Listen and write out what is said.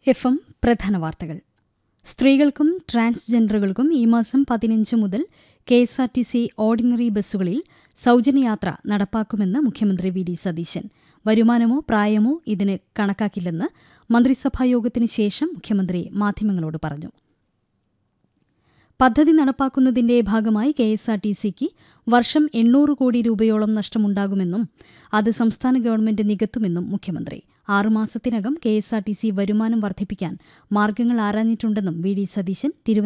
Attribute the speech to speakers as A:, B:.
A: F M പ്രധാന വാർത്തകൾ സ്ത്രീകൾക്കും ട്രാൻസ്ജെൻഡറുകൾക്കും ഈ മാസം പതിനഞ്ച് മുതൽ K S R T C ordinary ബസ്സുകളിൽ സൌജന്യയാത്ര നടപ്പാക്കുമെന്ന് മുഖ്യമന്ത്രി വി ഡി സതീശൻ വരുമാനമോ പ്രായമോ ഇതിന് കണക്കാക്കില്ലെന്ന് മന്ത്രിസഭായോഗത്തിന് ശേഷം മുഖ്യമന്ത്രി മാധ്യമങ്ങളോട് പറഞ്ഞു പദ്ധതി നടപ്പാക്കുന്നതിന്റെ ഭാഗമായി കെ എസ് ആർ ടി സിക്ക് വർഷം എണ്ണൂറ് കോടി രൂപയോളം നഷ്ടമുണ്ടാകുമെന്നും അത് സംസ്ഥാന ഗവൺമെന്റ് നികത്തുമെന്നും മുഖ്യമന്ത്രി ആറുമാസത്തിനകം K S R T C വരുമാനം വർദ്ധിപ്പിക്കാൻ മാർഗ്ഗങ്ങൾ ആരാഞ്ഞിട്ടുണ്ടെന്നും വി ഡി സതീശൻ തിരുവനന്തപുരത്ത്